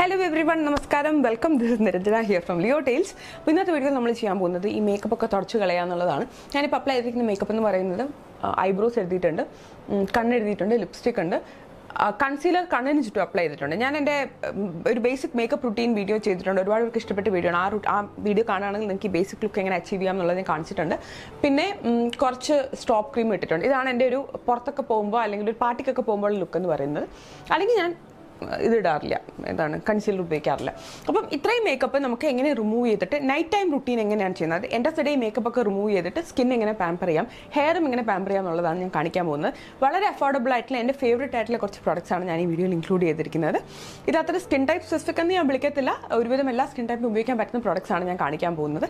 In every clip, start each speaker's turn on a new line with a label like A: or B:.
A: Hello everyone നമസ്കാരം welcome this is Niranjana here from Leo tales അപ്പോൾ ഇന്നത്തെ video നമ്മൾ ചെയ്യാൻ പോകുന്നത് ഈ മേക്കപ്പ് ഒക്കെ തുടച്ചു കളയുക എന്നുള്ളതാണ് ഞാനിപ്പോൾ അപ്ലൈ ചെയ്തിരിക്കുന്ന മേക്കപ്പ് എന്ന് പറയുന്നത് ഐബ്രോസ് എഴുതിയിട്ടുണ്ട് ഉം, കണ്ണെഴുതിയിട്ടുണ്ട് ലിപ്സ്റ്റിക് ഉണ്ട് കൺസീലർ കണ്ണിന് ചുറ്റും അപ്ലൈ ചെയ്തിട്ടുണ്ട് ഞാൻ എൻ്റെ ഉം, ഒരു ബേസിക് മേക്കപ്പ് റുട്ടീൻ വീഡിയോ ചെയ്തിട്ടുണ്ട് ഒരുപാട് പേർക്ക് ഇഷ്ടപ്പെട്ട വീഡിയോ ആണ് ആ റു- ആ വീഡിയോ കാണുകയാണെങ്കിൽ നിങ്ങൾക്ക് ബേസിക് ലുക്ക് എങ്ങനെ അച്ചീവ് ചെയ്യാം എന്നുള്ളത് ഞാൻ കാണിച്ചിട്ടുണ്ട് പിന്നെ ഉം, കുറച്ച് സ്റ്റോപ്പ് ക്രീം ഇട്ടിട്ടുണ്ട് ഇതാണ് എൻ്റെ ഒരു പുറത്തൊക്കെ പോകുമ്പോൾ അല്ലെങ്കിൽ ഒരു പാർട്ടിക്കൊക്കെ പോകുമ്പോൾ ലുക്ക് എന്ന് പറയുന്നത് അല്ലെങ്കിൽ ഞാൻ ഇത് ഇടാറില്ല എന്താണ് കൺസീലർ ഉപയോഗിക്കാറില്ല അപ്പം ഇത്രയും മേക്കപ്പ് നമുക്ക് എങ്ങനെ റിമൂവ് ചെയ്തിട്ട് നൈറ്റ് ടൈം റുട്ടീൻ എങ്ങനെയാണ് ചെയ്യുന്നത് എൻ്റെ സൈഡ് മേക്കപ്പ് ഒക്കെ റിമൂവ് ചെയ്തിട്ട് സ്കിൻ എങ്ങനെ പാമ്പർ ചെയ്യാം ഹെയറും എങ്ങനെ പാമ്പർ ചെയ്യാം എന്നുള്ളതാണ് ഞാൻ കാണിക്കാൻ പോകുന്നത് വളരെ അഫോർഡബിൾ ആയിട്ടുള്ള എൻ്റെ ഫേവറേറ്റ് ആയിട്ടുള്ള കുറച്ച് പ്രോഡക്റ്റ്സ് ആണ് ഞാൻ ഈ വീഡിയോയിൽ ഇൻക്ലൂഡ് ചെയ്തിരിക്കുന്നത് ഇതിനകത്തൊരു സ്കിൻ ടൈപ്പ് സ്പെസിഫിക് എന്ന് ഞാൻ വിളിക്കത്തില്ല ഒരുവിധം എല്ലാ സ്കിൻ ടൈപ്പിനും ഉപയോഗിക്കാൻ പറ്റുന്ന പ്രോഡക്റ്റ്സ് ആണ് ഞാൻ കാണിക്കാൻ പോകുന്നത്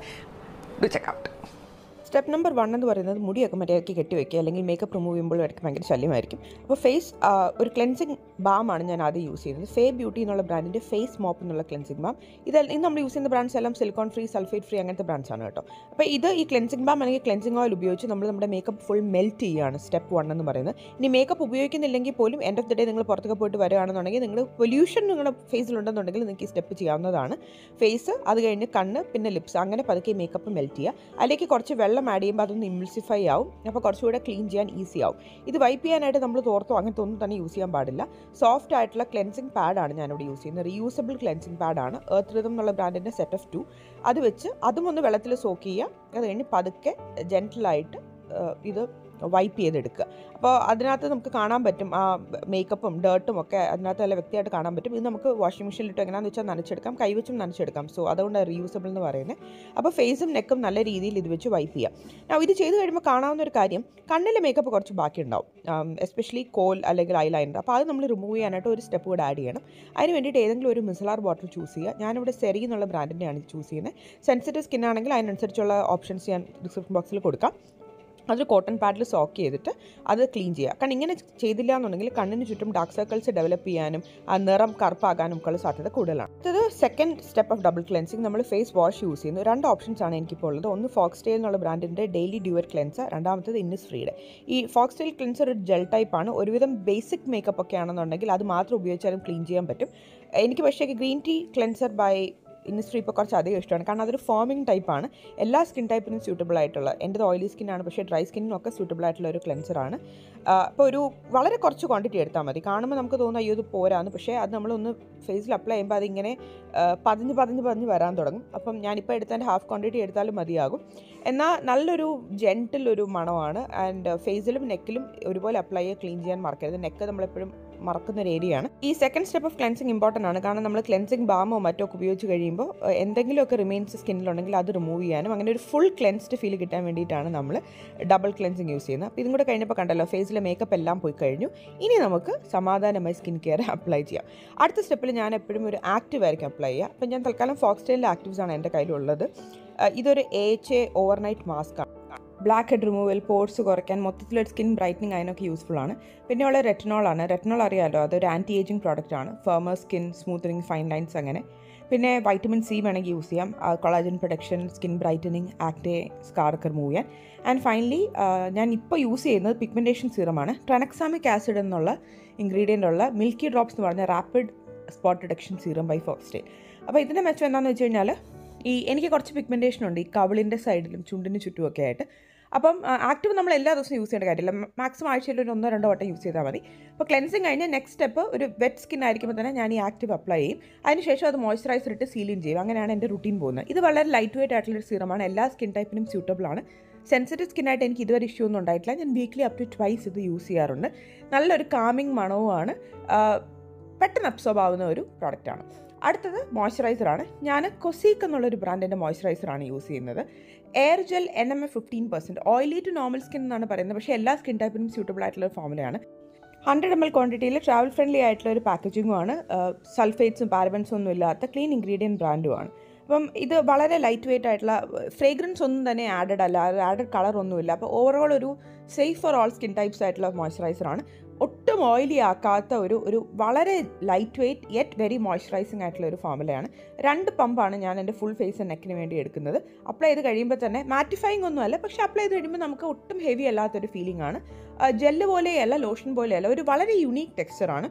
A: do check out step number one എന്ന് പറയുന്നത് മുടിയൊക്കെ മര്യാദയ്ക്ക് കെട്ടി വയ്ക്കുക അല്ലെങ്കിൽ മേക്കപ്പ് റിമൂവ് ചെയ്യുമ്പോൾ അവർക്ക് ഭയങ്കര ശല്യമായിരിക്കും അപ്പോൾ ഫേസ് ഒരു ക്ലെൻസിങ് ബാമാണ് ഞാൻ ആദ്യം യൂസ് ചെയ്യുന്നത് ഫേ ബ്യൂട്ടി എന്നുള്ള ബ്രാൻഡിൻ്റെ ഫേസ് മോപ്പ് എന്നുള്ള ക്ലെൻസിങ് ബാം ഇത് ഇത് നമ്മൾ യൂസ് ചെയ്യുന്ന ബ്രാൻഡ്സ് എല്ലാം സിലിക്കോൺ ഫ്രീ സൾഫേറ്റ് ഫ്രീ അങ്ങനത്തെ ബ്രാൻഡ്സ് ആണ് കേട്ടോ അപ്പോൾ ഇത് ഈ ക്ലെൻസിങ് ബാം അല്ലെങ്കിൽ ക്ലെൻസിങ് ഓയിൽ ഉപയോഗിച്ച് നമ്മൾ നമ്മുടെ മേക്കപ്പ് ഫുൾ മെൽറ്റ് ചെയ്യുകയാണ് സ്റ്റെപ്പ് വൺ എന്ന് പറയുന്നത് ഇനി മേക്കപ്പ് ഉപയോഗിക്കുന്നില്ലെങ്കിൽ പോലും എൻഡ് ഓഫ് ദി ഡേ നിങ്ങൾ പുറത്തൊക്കെ പോയിട്ട് വരികയാണെന്നുണ്ടെങ്കിൽ നിങ്ങൾ പൊല്യൂഷൻ നിങ്ങളുടെ ഫേസിലുണ്ടെന്നുണ്ടെങ്കിൽ നിങ്ങൾക്ക് ഈ സ്റ്റെപ്പ് ചെയ്യാവുന്നതാണ് ഫേസ് അത് കഴിഞ്ഞ് കണ്ണ് പിന്നെ ലിപ്സ് അങ്ങനെ പതുക്കെ മേക്കപ്പ് മെൽറ്റ് ചെയ്യുക അതിലേക്ക് കുറച്ച് വെള്ളം ആഡ് ചെയ്യുമ്പോൾ അതൊന്ന് ഇമ്മിൾസിഫൈ ആവും അപ്പോൾ കുറച്ചുകൂടെ ക്ലീൻ ചെയ്യാൻ ഈസി ആവും ഇത് വൈപ്പ് ചെയ്യാനായിട്ട് നമ്മൾ തോർത്തോ അങ്ങനത്തെ ഒന്നും തന്നെ യൂസ് ചെയ്യാൻ പാടില്ല സോഫ്റ്റ് ആയിട്ടുള്ള ക്ലെൻസിങ് പാഡാണ് ഞാനിവിടെ യൂസ് ചെയ്യുന്നത് റീയൂസബിൾ ക്ലെൻസിങ് പാഡാണ് എർത്ത് റിതം എന്നുള്ള ബ്രാൻഡിൻ്റെ സെറ്റ് ഓഫ് ടു അത് വെച്ച് അതും ഒന്ന് വെള്ളത്തിൽ സോക്ക് ചെയ്യുക അത് കഴിഞ്ഞ് പതുക്കെ ജെൻറ്റിലായിട്ട് ഇത് വൈപ്പ് ചെയ്തെടുക്കുക അപ്പോൾ അതിനകത്ത് നമുക്ക് കാണാൻ പറ്റും ആ മേക്കപ്പും ഡേർട്ടും ഒക്കെ അതിനകത്ത് നല്ല വ്യക്തിയായിട്ട് കാണാൻ പറ്റും ഇത് നമുക്ക് വാഷിംഗ് മെഷീനിലിട്ട് എങ്ങനെയാണെന്ന് വെച്ചാൽ നനച്ചെടുക്കാം കൈവച്ചും നനച്ചെടുക്കാം സോ അതുകൊണ്ടാണ് റീയൂസബിൾ എന്ന് പറയുന്നത് അപ്പോൾ ഫേസും നെക്കും നല്ല രീതിയിൽ ഇത് വെച്ച് വൈപ്പ് ചെയ്യാം Now, ഇത് ചെയ്ത് കഴിയുമ്പോൾ കാണാവുന്ന ഒരു കാര്യം കണ്ണിലെ മേക്കപ്പ് കുറച്ച് ബാക്കി ഉണ്ടാവും എസ്പെഷ്യലി കോൽ അല്ലെങ്കിൽ ഐലൈനർ അപ്പോൾ അത് നമ്മൾ റിമൂവ് ചെയ്യാനായിട്ട് ഒരു സ്റ്റെപ്പ് കൂടെ ആഡ് ചെയ്യണം അതിന് വേണ്ടിയിട്ട് ഏതെങ്കിലും ഒരു മിസലാർ ബോട്ടിൽ ചൂസ് ചെയ്യുക ഞാനിവിടെ സെറി എന്നുള്ള ബ്രാൻഡിൻ്റെയാണ് ചൂസ് ചെയ്യുന്നത് സെൻസിറ്റീവ് സ്കിൻ ആണെങ്കിൽ അതിനനുസരിച്ചുള്ള ഓപ്ഷൻസ് ഞാൻ ഡിസ്ക്രിപ്ഷൻ ബോക്സിൽ കൊടുക്കാം അതൊരു കോട്ടൺ പാഡിൽ സോക്ക് ചെയ്തിട്ട് അത് ക്ലീൻ ചെയ്യുക കാരണം ഇങ്ങനെ ചെയ്തില്ല എന്നുണ്ടെങ്കിൽ കണ്ണിന് ചുറ്റും ഡാർക്ക് സർക്കിൾസ് ഡെവലപ്പ് ചെയ്യാനും ആ നിറം കറുപ്പാകാനും ഒക്കെ ഉള്ള സാധ്യത കൂടുതലാണ് അടുത്തത് second step of double cleansing നമ്മൾ ഫേസ് വാഷ് യൂസ് ചെയ്യുന്നു രണ്ട് ഓപ്ഷൻസ് ആണ് എനിക്കിപ്പോൾ ഉള്ളത് ഒന്ന് ഫോക്സ് ടെയിൽ എന്നുള്ള ബ്രാൻഡിൻ്റെ ഡെയിലി ഡ്യൂവർ ക്ലെൻസർ രണ്ടാമത്തത് ഇന്നിസ് ഫ്രീയുടെ ഈ ഫോക്സ് ടെയിൽ ക്ലെൻസർ ഒരു ജെൽ ടൈപ്പ് ആണ് ഒരുവിധം ബേസിക് മേക്കപ്പ് ഒക്കെ ആണെന്നുണ്ടെങ്കിൽ അത് മാത്രം ഉപയോഗിച്ചാലും ക്ലീൻ ചെയ്യാൻ പറ്റും എനിക്ക് പക്ഷേ green tea cleanser by industry ഇപ്പോൾ കുറച്ച് അധികം ഇഷ്ടമാണ് കാരണം അതൊരു ഫോമിംഗ് ടൈപ്പാണ് എല്ലാ സ്കിൻ ടൈപ്പിനും സ്യൂട്ടബിൾ ആയിട്ടുള്ള എൻ്റെ ഓയിലി സ്കിന്നാണ് പക്ഷേ ഡ്രൈ സ്കിന്നിനും ഒക്കെ സ്യൂട്ടബിൾ ആയിട്ടുള്ള ഒരു ക്ലെൻസറാണ് അപ്പോൾ ഒരു വളരെ കുറച്ച് ക്വാണ്ടിറ്റി എടുത്താൽ മതി കാണുമ്പോൾ നമുക്ക് തോന്നുന്നു അയ്യോ ഇത് പോരാന്ന് പക്ഷേ അത് നമ്മളൊന്ന് ഫേസിൽ അപ്ലൈ ചെയ്യുമ്പോൾ അതിങ്ങനെ ആ, പതിഞ്ഞ് പതിഞ്ഞ് പതിഞ്ഞ് വരാൻ തുടങ്ങും അപ്പം ഞാനിപ്പോൾ എടുത്തതിൻ്റെ ഹാഫ് ക്വാണ്ടിറ്റി എടുത്താലും മതിയാകും എന്നാൽ നല്ലൊരു ജെൻറ്റിൽ ഒരു മണമാണ് ആൻഡ് ഫേസിലും നെക്കിലും ഒരുപോലെ അപ്ലൈ ചെയ്യുക ക്ലീൻ ചെയ്യാൻ മറക്കരുത് നെക്ക് നമ്മളെപ്പോഴും മറക്കുന്ന ഒരു ഏരിയയാണ് ഈ second step of cleansing important ആണ് കാരണം നമ്മൾ ക്ലെൻസിങ് ബാമോ മറ്റോ ഒക്കെ ഉപയോഗിച്ച് കഴിയുമ്പോൾ ഏഹ്, എന്തെങ്കിലുമൊക്കെ റിമെയിൻസ് സ്കിന്നിലുണ്ടെങ്കിൽ അത് റിമൂവ് ചെയ്യാനും അങ്ങനെ ഒരു ഫുൾ ക്ലെൻസ്ഡ് ഫീൽ കിട്ടാൻ വേണ്ടിയിട്ടാണ് നമ്മൾ ഡബിൾ ക്ലെൻസിങ് യൂസ് ചെയ്യുന്നത് അപ്പോൾ ഇതും കൂടെ കഴിഞ്ഞപ്പോൾ കണ്ടല്ലോ ഫേസിലെ മേക്കപ്പ് എല്ലാം പോയി കഴിഞ്ഞു ഇനി നമുക്ക് സമാധാനമായി സ്കിൻ കെയർ അപ്ലൈ ചെയ്യാം അടുത്ത സ്റ്റെപ്പിൽ ഞാൻ എപ്പോഴും ഒരു ആക്റ്റീവ് ആയിരിക്കും അപ്ലൈ ചെയ്യുക അപ്പോൾ ഞാൻ തൽക്കാലം ഫോക്സ് സ്റ്റൈലിലെ ആക്റ്റീവ്സ് ആണ് എൻ്റെ കയ്യിലുള്ളത് ഏഹ്, ഇതൊരു എച്ച് എ ഓവർനൈറ്റ് മാസ്ക് ആണ് ബ്ലാക്ക് ഹെഡ് റിമൂവൽ പോർട്സ് കുറയ്ക്കാൻ മൊത്തത്തിലൊരു സ്കിൻ ബ്രൈറ്റനിങ് അതിനൊക്കെ യൂസ്ഫുൾ ആണ് പിന്നെ ഉള്ള റെറ്റനോൾ ആണ് റെറ്റനോൾ അറിയാമല്ലോ അതൊരു ആൻറ്റി ഏജിങ് പ്രോഡക്റ്റ് ആണ് firmer skin smoothening fine lines അങ്ങനെ പിന്നെ വൈറ്റമിൻ സി വേണമെങ്കിൽ യൂസ് ചെയ്യാം കൊളാജൻ പ്രൊഡക്ഷൻ സ്കിൻ ബ്രൈറ്റനിങ് ആക്ടെ സ്കാർക്ക് റിമൂവ് ചെയ്യാൻ ആൻഡ് ഫൈനലി ഞാൻ ഇപ്പോൾ യൂസ് ചെയ്യുന്നത് പിഗ്മെൻറ്റേഷൻ സീറമാണ് ട്രനക്സാമിക് ആസിഡ് എന്നുള്ള ഇൻഗ്രീഡിയൻ്റ് ഉള്ള മിൽക്കി ഡ്രോപ്സ് എന്ന് പറഞ്ഞ rapid spot reduction serum by ഫോക്സ്റ്റേ അപ്പോൾ ഇതിൻ്റെ മെച്ചം എന്താണെന്ന് വെച്ച് കഴിഞ്ഞാൽ ഈ എനിക്ക് കുറച്ച് പിഗ്മെൻറ്റേഷൻ ഉണ്ട് ഈ കവിളിൻ്റെ സൈഡിലും ചുണ്ടിന് ചുറ്റുമൊക്കെ ആയിട്ട് അപ്പം ആക്റ്റീവ് നമ്മൾ എല്ലാ ദിവസവും യൂസ് ചെയ്യേണ്ട കാര്യമില്ല മാക്സിമം ആഴ്ചയിൽ ഒരു ഒന്നോ രണ്ടോ വട്ടം യൂസ് ചെയ്താൽ മതി അപ്പോൾ ക്ലെൻസിങ് കഴിഞ്ഞ് നെക്സ്റ്റ് സ്റ്റെപ്പ് ഒരു വെറ്റ് സ്കിൻ ആയിരിക്കുമ്പോൾ തന്നെ ഞാൻ ഈ ആക്റ്റീവ് അപ്ലൈ ചെയ്യും അതിനുശേഷം അത് മോയ്സ്ചറൈസർ ഇട്ട് സീലിൻ ചെയ്യും അങ്ങനെയാണ് എൻ്റെ റുട്ടീൻ പോകുന്നത് ഇത് വളരെ ലൈറ്റ് വെയിറ്റ് ആയിട്ടുള്ള സീറമാണ് എല്ലാ സ്കിൻ ടൈപ്പിനും സ്യൂട്ടബിൾ ആണ് സെൻസിറ്റീവ് സ്കിന്നായിട്ട് എനിക്ക് ഇതുവരെ ഇഷ്യൂ ഒന്നും ഉണ്ടായിട്ടില്ല ഞാൻ വീക്ക്ലി അപ് ടു ട്വൈസ് ഇത് യൂസ് ചെയ്യാറുണ്ട് നല്ലൊരു കാമിങ് മണവുമാണ് ആ, പെട്ടെന്ന് അബ്സോർബ് ആവുന്ന ഒരു പ്രോഡക്റ്റാണ് അടുത്തത് മോയ്സ്ചറൈസറാണ് ഞാൻ കൊസീക്ക് എന്നുള്ളൊരു ബ്രാൻഡിൻ്റെ മോയ്സ്ചറൈസറാണ് യൂസ് ചെയ്യുന്നത് air gel N M A fifteen percent oily to normal skin എന്നാണ് പറയുന്നത് പക്ഷേ എല്ലാ സ്കിൻ ടൈപ്പിനും സ്യൂട്ടബിൾ ആയിട്ടുള്ള ഒരു ഫോമുലയാണ് ഹൺഡ്രഡ് എം എൽ ക്വാണ്ടിറ്റിയിൽ ട്രാവൽ ഫ്രണ്ട്ലി ആയിട്ടുള്ള ഒരു പാക്കേജിങ്ങുമാണ് സൾഫേറ്റ്സും പാരബൻസും ഒന്നും ഇല്ലാത്ത ക്ലീൻ ഇൻഗ്രീഡിയൻറ്റ് ബ്രാൻഡുമാണ് അപ്പം ഇത് വളരെ ലൈറ്റ് വെയിറ്റ് ആയിട്ടുള്ള ഫ്രേഗ്രൻസ് ഒന്നും തന്നെ ആഡഡ് അല്ല ആഡഡ് കളർ ഒന്നുമില്ല അപ്പോൾ ഓവറോൾ ഒരു safe for all skin types ആയിട്ടുള്ള മോയ്സ്ചറൈസറാണ് ഒട്ടും ഓയിലി ആക്കാത്ത ഒരു ഒരു വളരെ light weight yet very moisturizing ആയിട്ടുള്ള ഒരു ഫോമുലയാണ് രണ്ട് പമ്പാണ് ഞാൻ എൻ്റെ ഫുൾ ഫേസ് നെക്കിന് വേണ്ടി എടുക്കുന്നത് അപ്ലൈ ചെയ്ത് കഴിയുമ്പോൾ തന്നെ മാറ്റിഫൈങ് ഒന്നുമല്ല പക്ഷേ അപ്ലൈ ചെയ്ത് കഴിയുമ്പോൾ നമുക്ക് ഒട്ടും ഹെവി അല്ലാത്തൊരു ഫീലിംഗ് ആണ് ജെല്ല് പോലെയല്ല ലോഷൻ പോലെയല്ല ഒരു വളരെ യുണീക്ക് ടെക്സ്ചറാണ്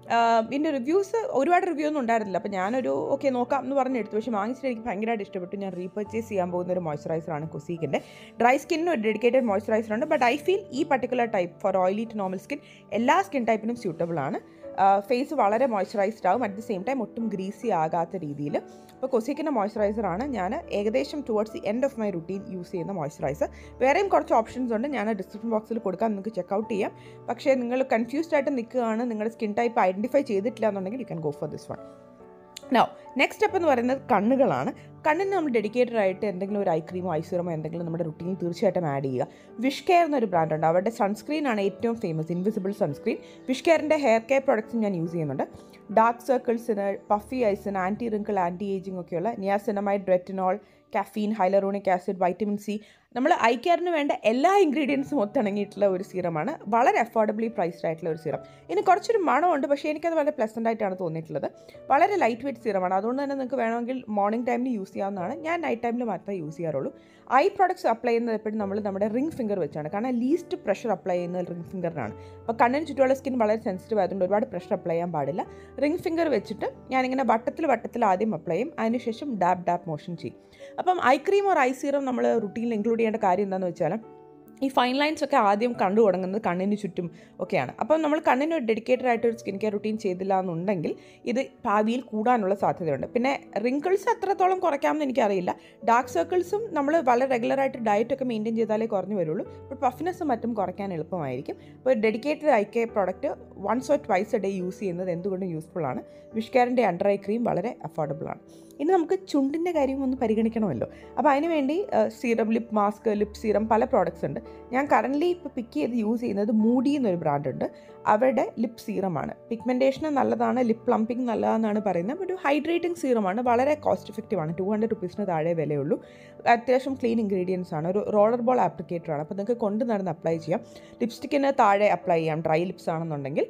A: ഇതിൻ്റെ റിവ്യൂസ് ഒരുപാട് റിവ്യൂ ഒന്നും ഉണ്ടായിരുന്നില്ല അപ്പോൾ ഞാനൊരു ഓക്കെ നോക്കാം എന്ന് പറഞ്ഞ് എടുത്തു പക്ഷേ വാങ്ങിച്ചിട്ട് എനിക്ക് ഭയങ്കരമായിട്ട് ഇഷ്ടപ്പെട്ടു ഞാൻ റീപർച്ചേസ് ചെയ്യാൻ പോകുന്ന ഒരു മോയ്സ്ചറൈസറാണ് കുസീക്കിൻ്റെ ഡ്രൈ സ്കിന്നിന് ഒരു ഡെഡിക്കേറ്റഡ് മോയ്സ്ചറൈസർ ഉണ്ട് ബട്ട് ഐ ഫീൽ ഈ particular type for oily to normal skin എല്ലാ സ്കിൻ ടൈപ്പിനും സ്യൂട്ടബിൾ ആണ് ഫേസ് വളരെ മോയ്സ്ചറൈസ്ഡ് ആവും അറ്റ് ദി സെയിം ടൈം ഒട്ടും ഗ്രീസി ആകാത്ത രീതിയിൽ അപ്പോൾ കൊസീക്കിൻ്റെ മോയ്സ്ചറൈസറാണ് ഞാൻ ഏകദേശം towards the end of my routine use ചെയ്യുന്ന മോയ്സ്ചറൈസർ വേറെയും കുറച്ച് ഓപ്ഷൻസ് ഉണ്ട് ഞാൻ ഡിസ്ക്രിപ്ഷൻ ബോക്സിൽ കൊടുക്കാൻ നിങ്ങൾക്ക് ചെക്കൗട്ട് ചെയ്യാം പക്ഷേ നിങ്ങൾ കൺഫ്യൂസ്ഡ് ആയിട്ട് നിൽക്കുകയാണ് നിങ്ങളുടെ സ്കിൻ ടൈപ്പ് ഐഡൻറ്റിഫൈ ചെയ്തിട്ടില്ല എന്നുണ്ടെങ്കിൽ you can go for this one no next step എന്ന് പറയുന്നത് കണ്ണുകളാണ് കണ്ണിന് നമ്മൾ ഡെഡിക്കേറ്റഡ് ആയിട്ട് എന്തെങ്കിലും ഒരു ഐ ക്രീമോ ഐ സീറമോ എന്തെങ്കിലും നമ്മുടെ റുട്ടീനിൽ തീർച്ചയായിട്ടും ആഡ് ചെയ്യുക വിഷ് കെയർ എന്നൊരു ബ്രാൻഡ് ഉണ്ട് അവരുടെ സൺസ്ക്രീൻ ആണ് ഏറ്റവും ഫേമസ് ഇൻവിസിബിൾ സൺസ്ക്രീൻ വിഷ് കെയറിൻ്റെ ഹെയർ കെയർ പ്രോഡക്റ്റ്സും ഞാൻ യൂസ് ചെയ്യുന്നുണ്ട് ഡാർക്ക് സർക്കിൾസിന് പഫി ഐസിന് ആൻറ്റി റിങ്കിൾ ആൻറ്റി ഏജിങ് ഒക്കെയുള്ള niacinamide retinol caffeine hyaluronic acid vitamin C നമ്മൾ ഐ കെയറിന് വേണ്ട എല്ലാ ഇൻഗ്രീഡിയൻസും ഒത്തിണങ്ങിയിട്ടുള്ള ഒരു സീറമാണ് വളരെ അഫോർഡബിളി പ്രൈസ്ഡ് ആയിട്ടുള്ള ഒരു സീറം ഇതിന് കുറച്ചൊരു മണമുണ്ട് പക്ഷേ എനിക്കത് വളരെ പ്ലസൻ്റ് ആയിട്ടാണ് തോന്നിയിട്ടുള്ളത് വളരെ ലൈറ്റ് വെയിറ്റ് സീറമാണ് അതുകൊണ്ട് തന്നെ നിങ്ങൾക്ക് വേണമെങ്കിൽ മോർണിംഗ് ടൈമിൽ യൂസ് ചെയ്യാവുന്നതാണ് ഞാൻ നൈറ്റ് ടൈമിൽ മാത്രമേ യൂസ് ചെയ്യാറുള്ളൂ ഐ പ്രോഡക്ട്സ് അപ്ലൈ ചെയ്യുന്നത് എപ്പോഴും നമ്മൾ നമ്മുടെ റിംഗ് ഫിംഗർ വെച്ചാണ് കാരണം ലീസ്റ്റ് പ്രഷർ അപ്ലൈ ചെയ്യുന്നത് റിംഗ് ഫിംഗറിനാണ് അപ്പോൾ കണ്ണിന് ചുറ്റുമുള്ള സ്കിൻ വളരെ സെൻസിറ്റീവ് ആയതുകൊണ്ട് ഒരുപാട് പ്രഷർ അപ്ലൈ ചെയ്യാൻ പാടില്ല റിംഗ് ഫിംഗർ വെച്ചിട്ട് ഞാനിങ്ങനെ വട്ടത്തിൽ വട്ടത്തിൽ ആദ്യം അപ്ലൈ ചെയ്യും അതിനുശേഷം ഡാബ് ഡാബ് മോഷൻ ചെയ്യും അപ്പം eye cream or eye serum നമ്മൾ റുട്ടീനിൽ ഇൻക്ലൂഡ് ചെയ്യേണ്ട കാര്യം എന്താണെന്ന് വെച്ചാൽ ഈ ഫൈൻ ലൈൻസ് ഒക്കെ ആദ്യം കണ്ടു തുടങ്ങുന്നത് കണ്ണിന് ചുറ്റും ഒക്കെയാണ് അപ്പം നമ്മൾ കണ്ണിന് ഒരു ഡെഡിക്കേറ്റഡ് ആയിട്ട് ഒരു സ്കിൻ കെയർ റുട്ടീൻ ചെയ്തില്ല എന്നുണ്ടെങ്കിൽ ഇത് ഭാവിയിൽ കൂടാനുള്ള സാധ്യതയുണ്ട് പിന്നെ റിങ്കിൾസ് എത്രത്തോളം കുറയ്ക്കാമെന്ന് എനിക്കറിയില്ല ഡാർക്ക് സർക്കിൾസും നമ്മൾ വളരെ റെഗുലറായിട്ട് ഡയറ്റ് ഒക്കെ മെയിൻറ്റെയിൻ ചെയ്താലേ കുറഞ്ഞു വരുള്ളൂ ബട്ട് പഫിനെസ്സും മറ്റും കുറയ്ക്കാൻ എളുപ്പമായിരിക്കും അപ്പോൾ dedicated eye care product once or twice a day use ചെയ്യുന്നത് എന്തുകൊണ്ടും യൂസ്ഫുൾ ആണ് വിഷ്കാരിൻ്റെ അണ്ടർ ഐ ക്രീം വളരെ അഫോർഡബിൾ ആണ് ഇനി നമുക്ക് ചുണ്ടിൻ്റെ കാര്യം ഒന്ന് പരിഗണിക്കണമല്ലോ അപ്പോൾ അതിനുവേണ്ടി serum lip mask lip serum പല പ്രോഡക്റ്റ്സ് ഉണ്ട് ഞാൻ കറൻ്റ്ലി ഇപ്പോൾ പിക്ക് ചെയ്ത് യൂസ് ചെയ്യുന്നത് മൂഡി എന്നൊരു ബ്രാൻഡ് ഉണ്ട് അവരുടെ ലിപ്പ് സീറമാണ് പിഗ്മെൻറ്റേഷന് നല്ലതാണ് ലിപ്പ് പ്ലംപിംഗ് നല്ലതാണെന്നാണ് പറയുന്നത് ഒരു ഹൈഡ്രേറ്റിംഗ് സീറമാണ് വളരെ കോസ്റ്റ് എഫക്റ്റീവ് ആണ് ടു ഹൺഡ്രഡ് റുപ്പീസിന് താഴെ വിലയുള്ളൂ അത്യാവശ്യം ക്ലീൻ ഇൻഗ്രീഡിയൻസ് ആണ് ഒരു റോളർ ബോൾ ആപ്ലിക്കേറ്റർ ആണ് അപ്പോൾ നിങ്ങൾക്ക് കൊണ്ട് നടന്ന് അപ്ലൈ ചെയ്യാം ലിപ്സ്റ്റിക്കിന് താഴെ അപ്ലൈ ചെയ്യാം ഡ്രൈ ലിപ്സ് ആണെന്നുണ്ടെങ്കിൽ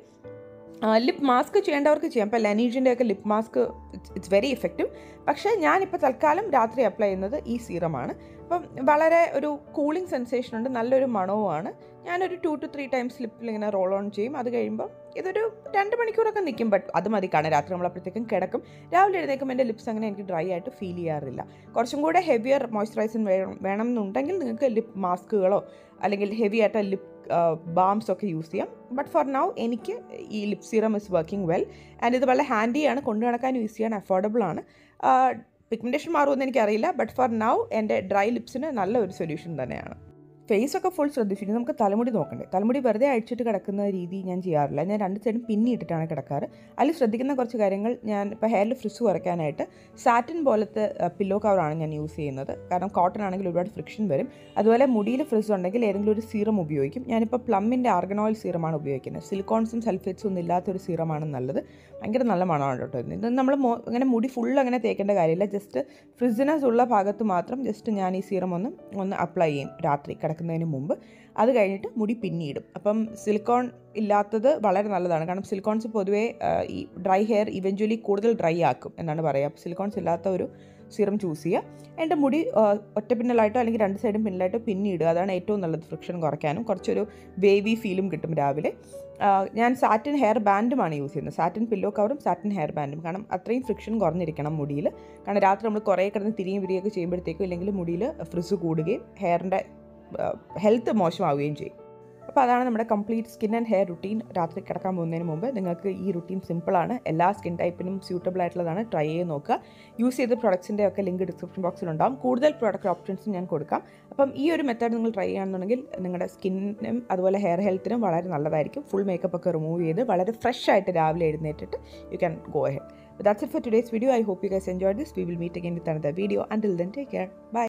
A: ലിപ്പ് മാസ്ക് ചെയ്യേണ്ടവർക്ക് ചെയ്യാം ഇപ്പോൾ ലനീജിൻ്റെ ഒക്കെ lip mask it's very effective പക്ഷേ ഞാനിപ്പോൾ തൽക്കാലം രാത്രി അപ്ലൈ ചെയ്യുന്നത് ഈ സീറമാണ് അപ്പം വളരെ ഒരു കൂളിംഗ് സെൻസേഷൻ ഉണ്ട് നല്ലൊരു മണവുമാണ് ഞാനൊരു ടു ടു ത്രീ ടൈംസ് ലിപ്പിൽ ഇങ്ങനെ റോൾ ഓൺ ചെയ്യും അത് കഴിയുമ്പോൾ ഇതൊരു രണ്ട് മണിക്കൂറൊക്കെ നിൽക്കും ബട്ട് അത് മതി കാണാൻ രാത്രി നമ്മളപ്പോഴത്തേക്കും കിടക്കും രാവിലെ എഴുന്നേക്കും എൻ്റെ ലിപ്സ് അങ്ങനെ എനിക്ക് ഡ്രൈ ആയിട്ട് ഫീൽ ചെയ്യാറില്ല കുറച്ചും കൂടെ ഹെവിയർ മോയ്സ്ചറൈസിങ് വേണം വേണം എന്നുണ്ടെങ്കിൽ നിങ്ങൾക്ക് ലിപ്പ് മാസ്കുകളോ അല്ലെങ്കിൽ ഹെവി ആയിട്ട് ലിപ്പ് ബാംസ് ഒക്കെ യൂസ് ചെയ്യാം ബട്ട് ഫോർ നൗ എനിക്ക് ഈ lip serum is working well and ഇത് വളരെ ഹാൻഡിയാണ് കൊണ്ടു നടക്കാൻ യൂസ് ചെയ്യാൻ അഫോർഡബിൾ ആണ് പിഗ്മെൻറ്റേഷൻ മാറുമെന്ന് എനിക്കറിയില്ല ബട്ട് ഫോർ നൗ എൻ്റെ ഡ്രൈ ലിപ്സിന് നല്ല ഒരു സൊല്യൂഷൻ തന്നെയാണ് ഫേസ് ഒക്കെ ഫുൾ ശ്രദ്ധിച്ചിട്ട് നമുക്ക് തലമുടി നോക്കണ്ടേ തലമുടി വെറുതെ അഴിച്ചിട്ട് കിടക്കുന്ന രീതി ഞാൻ ചെയ്യാറില്ല ഞാൻ രണ്ട് സൈഡും പിന്നിയിട്ടിട്ടാണ് കിടക്കാറ് അതിൽ ശ്രദ്ധിക്കുന്ന കുറച്ച് കാര്യങ്ങൾ ഞാൻ ഇപ്പോൾ ഹെയറിൽ ഫ്രിസ് കുറയ്ക്കാനായിട്ട് സാറ്റിൻ പോലത്തെ പില്ലോ കവറാണ് ഞാൻ യൂസ് ചെയ്യുന്നത് കാരണം കോട്ടൺ ആണെങ്കിൽ ഒരുപാട് ഫ്രിക്ഷൻ വരും അതുപോലെ മുടിയിൽ ഫ്രിസ് ഉണ്ടെങ്കിൽ ഏതെങ്കിലും ഒരു സീറം ഉപയോഗിക്കും ഞാനിപ്പോൾ പ്ലമ്മിൻ്റെ ആർഗൻ ഓയിൽ സീറമാണ് ഉപയോഗിക്കുന്നത് സിലിക്കോൺസും സൾഫേറ്റ്സും ഒന്നും ഇല്ലാത്തൊരു സീറമാണ് നല്ലത് ഭയങ്കര നല്ല മണമാണ് കേട്ടോ ഇത് ഇത് നമ്മൾ മോ അങ്ങനെ മുടി ഫുൾ അങ്ങനെ തേക്കേണ്ട കാര്യമില്ല ജസ്റ്റ് ഫ്രിസിനസ് ഉള്ള ഭാഗത്ത് മാത്രം ജസ്റ്റ് ഞാൻ ഈ സീറം ഒന്ന് ഒന്ന് അപ്ലൈ ചെയ്യും രാത്രി കിടക്കുന്നതിന് മുമ്പ് അത് കഴിഞ്ഞിട്ട് മുടി പിന്നിയിടും അപ്പം സിലിക്കോൺ ഇല്ലാത്തത് വളരെ നല്ലതാണ് കാരണം സിലിക്കോൺസ് പൊതുവേ ഈ ഡ്രൈ ഹെയർ ഇവഞ്ച്വലി കൂടുതൽ ഡ്രൈ ആക്കും എന്നാണ് പറയുക സിലിക്കോൺസ് ഇല്ലാത്ത ഒരു സീറം ചൂസ് ചെയ്യുക എൻ്റെ മുടി ഒറ്റ പിന്നലായിട്ടോ അല്ലെങ്കിൽ രണ്ട് സൈഡും പിന്നിലായിട്ടോ പിന്നിടുക അതാണ് ഏറ്റവും നല്ലത് ഫ്രിക്ഷൻ കുറയ്ക്കാനും കുറച്ചൊരു വേവി ഫീലും കിട്ടും രാവിലെ ഞാൻ സാറ്റിൻ ഹെയർ ബാൻഡുമാണ് യൂസ് ചെയ്യുന്നത് സാറ്റിൻ പില്ലോ കവറും സാറ്റിൻ ഹെയർ ബാൻഡും കാരണം അത്രയും ഫ്രിക്ഷൻ കുറഞ്ഞിരിക്കണം മുടിയിൽ കാരണം രാത്രി നമ്മൾ കുറേ കിടന്ന് തിരിയും വിരിയൊക്കെ ചെയ്യുമ്പോഴത്തേക്കും ഇല്ലെങ്കിൽ മുടിയിൽ ഫ്രിസ് കൂടുകയും ഹെയറിൻ്റെ ഹെൽത്ത് മോശമാവുകയും ചെയ്യും അപ്പോൾ അതാണ് നമ്മുടെ complete skin and hair routine രാത്രി കിടക്കാൻ പോകുന്നതിന് മുമ്പ് നിങ്ങൾക്ക് ഈ റുട്ടീൻ സിമ്പിളാണ് എല്ലാ സ്കിൻ ടൈപ്പിനും സ്യൂട്ടബിൾ ആയിട്ടുള്ളതാണ് ട്രൈ ചെയ്ത് നോക്കുക യൂസ് ചെയ്ത പ്രൊഡക്ട്സിൻ്റെ ഒക്കെ ലിങ്ക് ഡിസ്ക്രിപ്ഷൻ ബോക്സിലുണ്ടാവും കൂടുതൽ പ്രോഡക്റ്റ് ഓപ്ഷൻസും ഞാൻ കൊടുക്കാം അപ്പം ഈ ഒരു മെത്തേഡ് നിങ്ങൾ ട്രൈ ചെയ്യുകയാണെന്നുണ്ടെങ്കിൽ നിങ്ങളുടെ സ്കിന്നിനും അതുപോലെ ഹെയർ ഹെൽത്തിനും വളരെ നല്ലതായിരിക്കും ഫുൾ മേക്കപ്പ് ഒക്കെ റിമൂവ് ചെയ്ത് വളരെ ഫ്രഷ് ആയിട്ട് രാവിലെ എഴുന്നേറ്റിട്ട് you can go ahead But that's it for today's video. I hope you guys enjoyed this. We will meet again with another video. Until then, take care. Bye.